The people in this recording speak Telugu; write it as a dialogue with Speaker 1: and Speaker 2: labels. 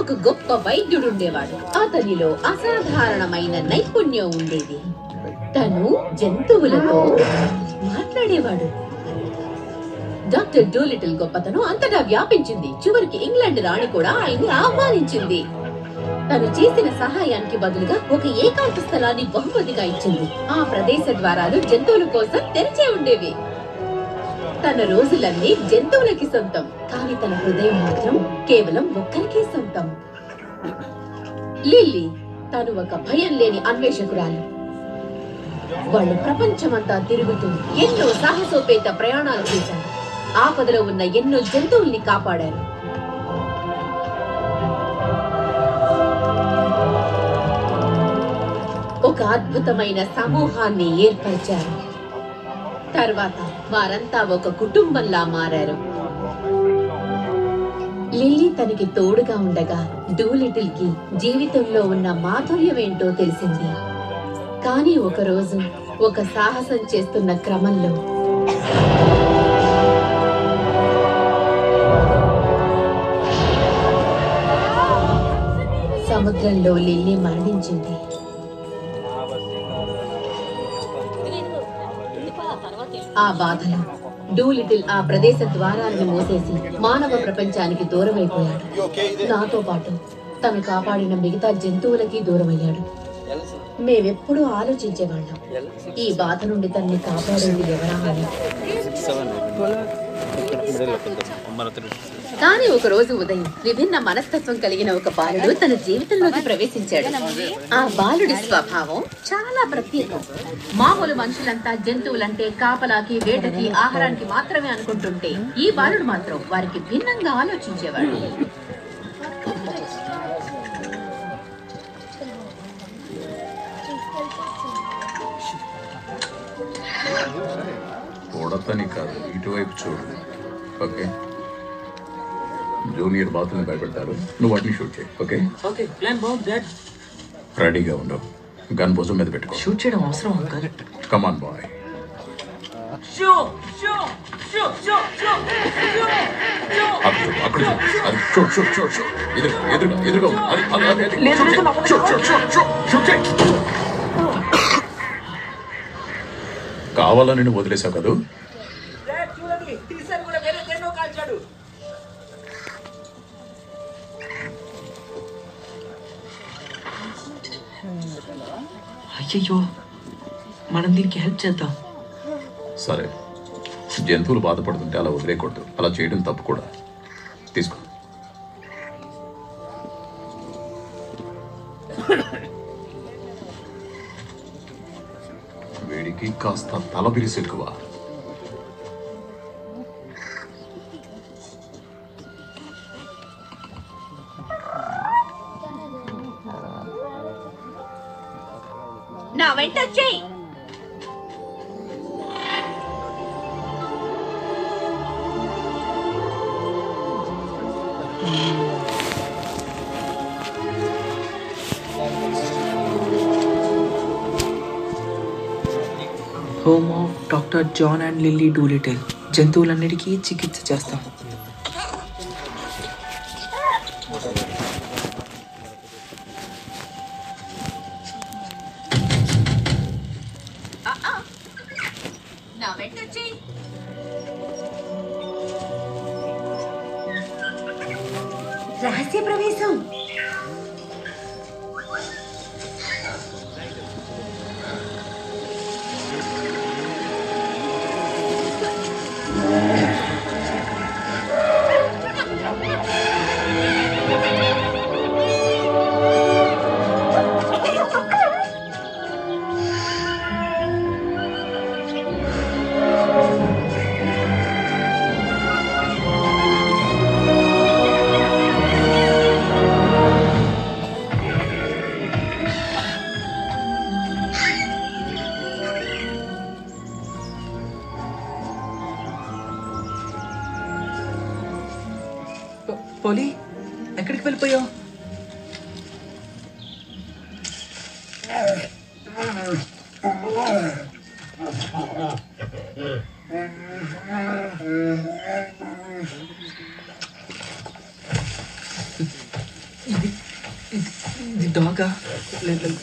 Speaker 1: ఒక గొప్ప వైద్యుడు ఉండేవాడు అతనిలో అసాధారణమైన నైపుణ్యం ఉండేది తను జంతువులతో మాట్లాడేవాడు డాక్టర్ డూలిటిల్ గొప్పతనం అంతటా వ్యాపించింది చివరికి ఇంగ్లాండ్ రాణి కూడా ఆయన్ని ఆహ్వానించింది తను చేసిన సహాయానికి బదులుగా ఒక ఏకాంత స్థలాన్ని బహుమతిగా ఇచ్చింది ఆ ప్రదేశ ద్వారాలు జంతువుల కోసం తెరిచే ఉండేవి తన రోజులన్నీ జంతువులకి సొంతం కానీ తన హృదయం మాత్రం కేవలం ఒక్కరికే సొంతం లిల్లీ తను ఒక భయం లేని అన్వేషకురాలు వాళ్ళు ప్రపంచమంతా తిరుగుతూ ఎన్నో సాహసోపేత ప్రయాణాలు చేశారు ఆపదలో ఉన్న ఎన్నో జంతువుల్ని కాపాడారు ఒక అద్భుతమైన సమూహాన్ని ఏర్పరిచారు తర్వాత వారంతా ఒక కుటుంబంలా మారారు లిల్లీ తనకి తోడుగా ఉండగా డూలిటిల్ కి జీవితంలో ఉన్న మాధుర్యం ఏంటో తెలిసింది కానీ ఒకరోజు ఒక సాహసం చేస్తున్న క్రమంలో సముద్రంలో లిల్లీ మరణించింది ఆ బాధలో డూలిటిల్ ఆ ప్రదేశ ద్వారాలను మూసేసి మానవ ప్రపంచానికి దూరమైపోయాడు నాతో పాటు తను కాపాడిన మిగతా జంతువులకి దూరమయ్యాడు మేమెప్పుడూ ఆలోచించేవాళ్ళం ఈ బాధ నుండి తన్ని కాపాడేది ఎవరా అని కానీ ఒక రోజు ఉదయం విభిన్న మనస్తత్వం కలిగిన ఒక బాలుడు తన జీవితంలోకి ప్రవేశించాడు ఆ బాలుడి స్వభావం చాలా ప్రత్యేకం మామూలు మనుషులంతా జంతువులంటే కాపలాకి వేటకి ఆహారానికి మాత్రమే అనుకుంటుంటే ఈ బాలుడు మాత్రం వారికి భిన్నంగా ఆలోచించేవాడు
Speaker 2: కొడతని కాదు ఇటువైపు చూడు ఓకే జూనియర్ బాతుని భయపెడతారు నువ్వు వాటిని షూట్ చేయి ఓకే
Speaker 3: ఓకే ప్లాన్ బాగుంది డాడ్
Speaker 2: రెడీగా ఉండవు గన్ భుజం మీద పెట్టుకో
Speaker 3: షూట్ చేయడం అవసరం uncle
Speaker 2: come on boy
Speaker 3: show show show show show show
Speaker 2: అక్కడ చూడు అక్కడ చూడు అది చూడు చూడు చూడు చూడు ఎదురు ఎదురుగా ఎదురుగా ఉంది. అది అది అది అది
Speaker 3: లేదు,
Speaker 2: షూట్
Speaker 3: లేదు,
Speaker 2: చేయి.
Speaker 3: నాకు
Speaker 2: shoot shoot shoot shoot shoot చేయి. కావాలని నువ్వు వదిలేసావు కదూ
Speaker 3: డాడ్ చూడండి ఈసారి కూడా వేరే దేన్నో కాల్చాడు అయ్యయ్యో మనం దీనికి హెల్ప్ చేద్దాం
Speaker 2: సరే జంతువులు బాధపడుతుంటే అలా వదిలేయకూడదు అలా చేయడం తప్పు కూడా తీసుకో వేడికి కాస్త తల బిరిసి ఎక్కువ
Speaker 1: నా వెంట వచ్చేయ్
Speaker 3: home of doctor John and Lilly Doolittle జంతువులన్నిటికీ చికిత్స చేస్తాం
Speaker 1: నా వెంట వచ్చేయ్ రహస్య ప్రవేశం
Speaker 3: పోలీ ఎక్కడికి వెళ్ళిపోయావు ఇది ఇది డాగా లేదు లేదు.